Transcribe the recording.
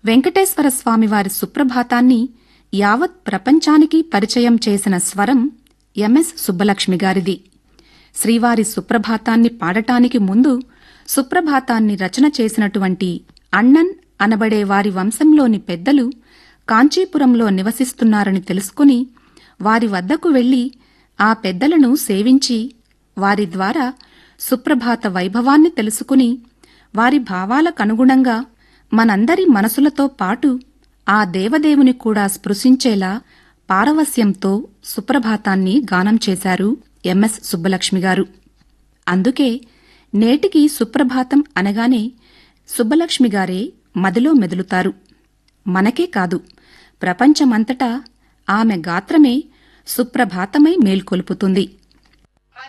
వెంకటేశ్వర స్వామివారి సుప్రభాతాన్ని యావత్ ప్రపంచానికి పరిచయం చేసిన స్వరం ఎంఎస్ సుబ్బలక్ష్మి గారిది శ్రీవారి సుప్రభాతాన్ని పాడటానికి ముందు సుప్రభాతాన్ని రచన చేసినటువంటి అಣ್ಣన్ అనబడే వారి వంశంలోని పెద్దలు కాంచీపురంలో నివసిస్తున్నారని తెలుసుకుని వారి వద్దకు వెళ్లి ఆ పెద్దలను సేవించి వారి ద్వారా సుప్రభాత వైభవాన్ని తెలుసుకుని వారి భావాలకనుగుణంగా మనందరి మనసులతో పాటు ఆ దేవదేవుని కూడా స్పృశించేలా పారవస్యంతో సుప్రభాతాన్ని గానం చేశారు ఎంఎస్ సుబ్బలక్ష్మి గారు అందుకే నేటికి సుప్రభాతం అనగానే సుబ్బలక్ష్మి గారే మదిలో మెదులుతారు మనకే కాదు ప్రపంచమంతటా ఆమె గాత్రమే సుప్రభాతమై మేల్కొల్పుతుంది